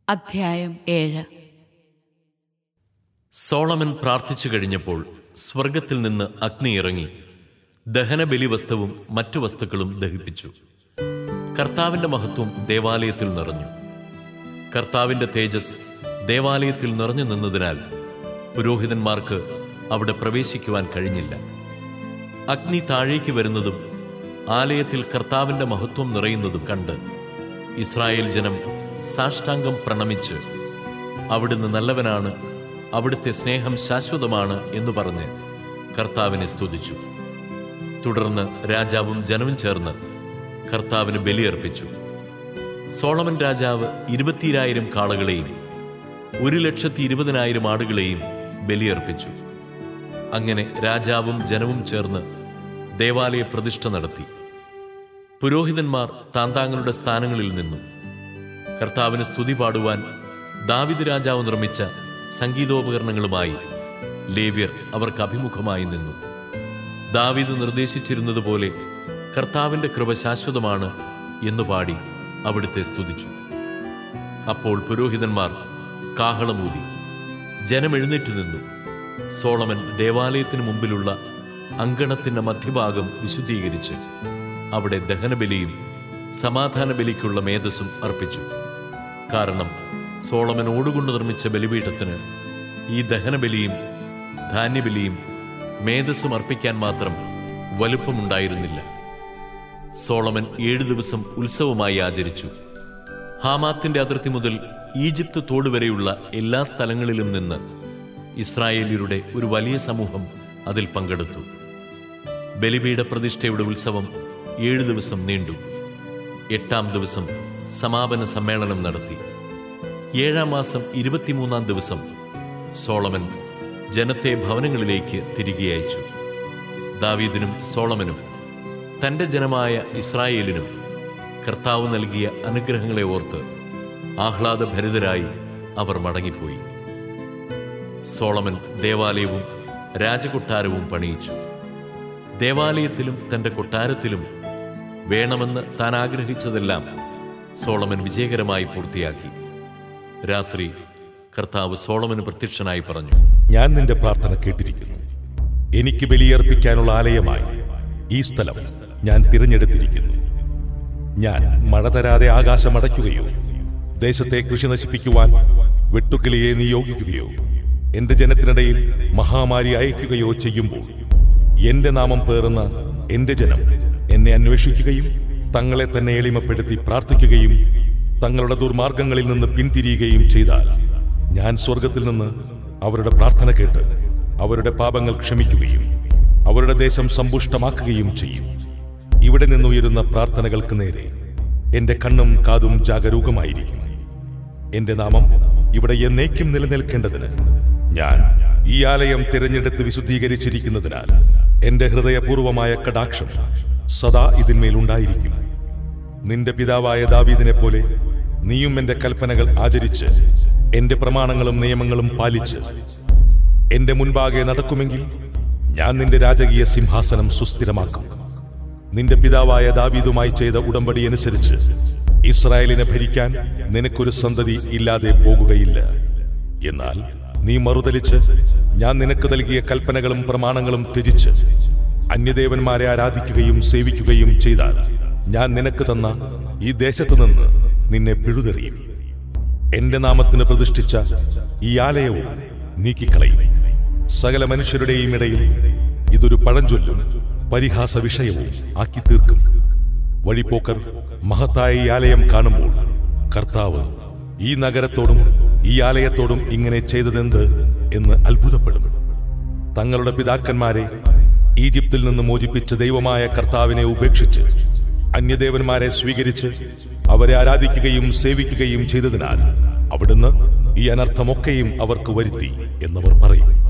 അധ്യായം ഏഴ് സോളമൻ പ്രാർത്ഥിച്ചു കഴിഞ്ഞപ്പോൾ സ്വർഗത്തിൽ നിന്ന് അഗ്നി ഇറങ്ങി ദഹനബലി വസ്തുവും മറ്റു വസ്തുക്കളും ദഹിപ്പിച്ചു കർത്താവിന്റെ മഹത്വം ദേവാലയത്തിൽ നിറഞ്ഞു കർത്താവിന്റെ തേജസ് ദേവാലയത്തിൽ നിറഞ്ഞു നിന്നതിനാൽ പുരോഹിതന്മാർക്ക് അവിടെ പ്രവേശിക്കുവാൻ കഴിഞ്ഞില്ല അഗ്നി താഴേക്ക് വരുന്നതും ആലയത്തിൽ കർത്താവിന്റെ മഹത്വം നിറയുന്നതും കണ്ട് ഇസ്രായേൽ ജനം സാഷ്ടാംഗം പ്രണമിച്ച് അവിടുന്ന് നല്ലവനാണ് അവിടുത്തെ സ്നേഹം ശാശ്വതമാണ് എന്ന് പറഞ്ഞ് കർത്താവിനെ സ്തുതിച്ചു തുടർന്ന് രാജാവും ജനവും ചേർന്ന് കർത്താവിന് ബലിയർപ്പിച്ചു സോളമൻ രാജാവ് ഇരുപത്തിരായിരം കാളകളെയും ഒരു ലക്ഷത്തി ഇരുപതിനായിരം ആടുകളെയും ബലിയർപ്പിച്ചു അങ്ങനെ രാജാവും ജനവും ചേർന്ന് ദേവാലയ പ്രതിഷ്ഠ നടത്തി പുരോഹിതന്മാർ താന്താങ്ങളുടെ സ്ഥാനങ്ങളിൽ നിന്നു കർത്താവിന് സ്തുതി പാടുവാൻ ദാവിദ് രാജാവ് നിർമ്മിച്ച സംഗീതോപകരണങ്ങളുമായി ലേവ്യർ അവർക്ക് അഭിമുഖമായി നിന്നു ദാവീദ് നിർദ്ദേശിച്ചിരുന്നതുപോലെ കർത്താവിന്റെ കൃപ ശാശ്വതമാണ് എന്നു പാടി അവിടുത്തെ സ്തുതിച്ചു അപ്പോൾ പുരോഹിതന്മാർ കാഹളമൂതി ജനം എഴുന്നേറ്റ് നിന്നു സോളമൻ ദേവാലയത്തിന് മുമ്പിലുള്ള അങ്കണത്തിന്റെ മധ്യഭാഗം വിശുദ്ധീകരിച്ച് അവിടെ ദഹനബലിയും സമാധാന ബലിക്കുള്ള മേധസ്സും അർപ്പിച്ചു കാരണം സോളമൻ ഓടുകൊണ്ട് നിർമ്മിച്ച ബലിപീഠത്തിന് ഈ ദഹനബലിയും ധാന്യബലിയും മേധസ്സും അർപ്പിക്കാൻ മാത്രം വലുപ്പമുണ്ടായിരുന്നില്ല സോളമൻ ഏഴു ദിവസം ഉത്സവമായി ആചരിച്ചു ഹാമാത്തിന്റെ അതിർത്തി മുതൽ ഈജിപ്ത് തോട് വരെയുള്ള എല്ലാ സ്ഥലങ്ങളിലും നിന്ന് ഇസ്രായേലിയരുടെ ഒരു വലിയ സമൂഹം അതിൽ പങ്കെടുത്തു ബലിപീഠ പ്രതിഷ്ഠയുടെ ഉത്സവം ഏഴു ദിവസം നീണ്ടു എട്ടാം ദിവസം സമാപന സമ്മേളനം നടത്തി ഏഴാം മാസം ഇരുപത്തിമൂന്നാം ദിവസം സോളമൻ ജനത്തെ ഭവനങ്ങളിലേക്ക് തിരികെ അയച്ചു ദാവീദിനും സോളമനും തന്റെ ജനമായ ഇസ്രായേലിനും കർത്താവ് നൽകിയ അനുഗ്രഹങ്ങളെ ഓർത്ത് ആഹ്ലാദഭരിതരായി അവർ മടങ്ങിപ്പോയി സോളമൻ ദേവാലയവും രാജകൊട്ടാരവും പണിയിച്ചു ദേവാലയത്തിലും തന്റെ കൊട്ടാരത്തിലും വേണമെന്ന് താൻ ആഗ്രഹിച്ചതെല്ലാം സോളമൻ വിജയകരമായി പൂർത്തിയാക്കി രാത്രി കർത്താവ് സോളമന് പ്രത്യക്ഷനായി പറഞ്ഞു ഞാൻ നിന്റെ പ്രാർത്ഥന കേട്ടിരിക്കുന്നു എനിക്ക് ബലിയർപ്പിക്കാനുള്ള ആലയമായി ഈ സ്ഥലം ഞാൻ തിരഞ്ഞെടുത്തിരിക്കുന്നു ഞാൻ മഴ തരാതെ ആകാശം അടയ്ക്കുകയോ ദേശത്തെ കൃഷി നശിപ്പിക്കുവാൻ വെട്ടുക്കിളിയെ നിയോഗിക്കുകയോ എന്റെ ജനത്തിനിടയിൽ മഹാമാരി അയക്കുകയോ ചെയ്യുമ്പോൾ എന്റെ നാമം പേറുന്ന എന്റെ ജനം എന്നെ അന്വേഷിക്കുകയും തങ്ങളെ തന്നെ എളിമപ്പെടുത്തി പ്രാർത്ഥിക്കുകയും തങ്ങളുടെ ദുർമാർഗങ്ങളിൽ നിന്ന് പിന്തിരിയുകയും ചെയ്താൽ ഞാൻ സ്വർഗത്തിൽ നിന്ന് അവരുടെ പ്രാർത്ഥന കേട്ട് അവരുടെ പാപങ്ങൾ ക്ഷമിക്കുകയും അവരുടെ ദേശം സമ്പുഷ്ടമാക്കുകയും ചെയ്യും ഇവിടെ നിന്നുയരുന്ന പ്രാർത്ഥനകൾക്ക് നേരെ എന്റെ കണ്ണും കാതും ജാഗരൂകമായിരിക്കും എന്റെ നാമം ഇവിടെ എന്നേക്കും നിലനിൽക്കേണ്ടതിന് ഞാൻ ഈ ആലയം തിരഞ്ഞെടുത്ത് വിശുദ്ധീകരിച്ചിരിക്കുന്നതിനാൽ എന്റെ ഹൃദയപൂർവമായ കടാക്ഷം സദാ ഇതിന്മേൽ ഉണ്ടായിരിക്കും നിന്റെ പിതാവായ ദാവീദിനെ പോലെ നീയും എന്റെ കൽപ്പനകൾ ആചരിച്ച് എന്റെ പ്രമാണങ്ങളും നിയമങ്ങളും പാലിച്ച് എന്റെ മുൻപാകെ നടക്കുമെങ്കിൽ ഞാൻ നിന്റെ രാജകീയ സിംഹാസനം സുസ്ഥിരമാക്കും നിന്റെ പിതാവായ ദാവീദുമായി ചെയ്ത ഉടമ്പടി അനുസരിച്ച് ഇസ്രായേലിനെ ഭരിക്കാൻ നിനക്കൊരു സന്തതി ഇല്ലാതെ പോകുകയില്ല എന്നാൽ നീ മറുതലിച്ച് ഞാൻ നിനക്ക് നൽകിയ കൽപ്പനകളും പ്രമാണങ്ങളും ത്യജിച്ച് അന്യദേവന്മാരെ ആരാധിക്കുകയും സേവിക്കുകയും ചെയ്താൽ ഞാൻ നിനക്ക് തന്ന ഈ ദേശത്തു നിന്ന് നിന്നെ പിഴുതെറിയും എന്റെ നാമത്തിന് പ്രതിഷ്ഠിച്ച ഈ ആലയവും നീക്കിക്കളയും സകല മനുഷ്യരുടെയും ഇടയിൽ ഇതൊരു പഴഞ്ചൊല്ലും പരിഹാസ വിഷയവും ആക്കി തീർക്കും വഴിപ്പോക്കർ മഹത്തായ ഈ ആലയം കാണുമ്പോൾ കർത്താവ് ഈ നഗരത്തോടും ഈ ആലയത്തോടും ഇങ്ങനെ ചെയ്തതെന്ത് എന്ന് അത്ഭുതപ്പെടും തങ്ങളുടെ പിതാക്കന്മാരെ ഈജിപ്തിൽ നിന്ന് മോചിപ്പിച്ച ദൈവമായ കർത്താവിനെ ഉപേക്ഷിച്ച് അന്യദേവന്മാരെ സ്വീകരിച്ച് അവരെ ആരാധിക്കുകയും സേവിക്കുകയും ചെയ്തതിനാൽ അവിടുന്ന് ഈ അനർത്ഥമൊക്കെയും അവർക്ക് വരുത്തി എന്നവർ പറയും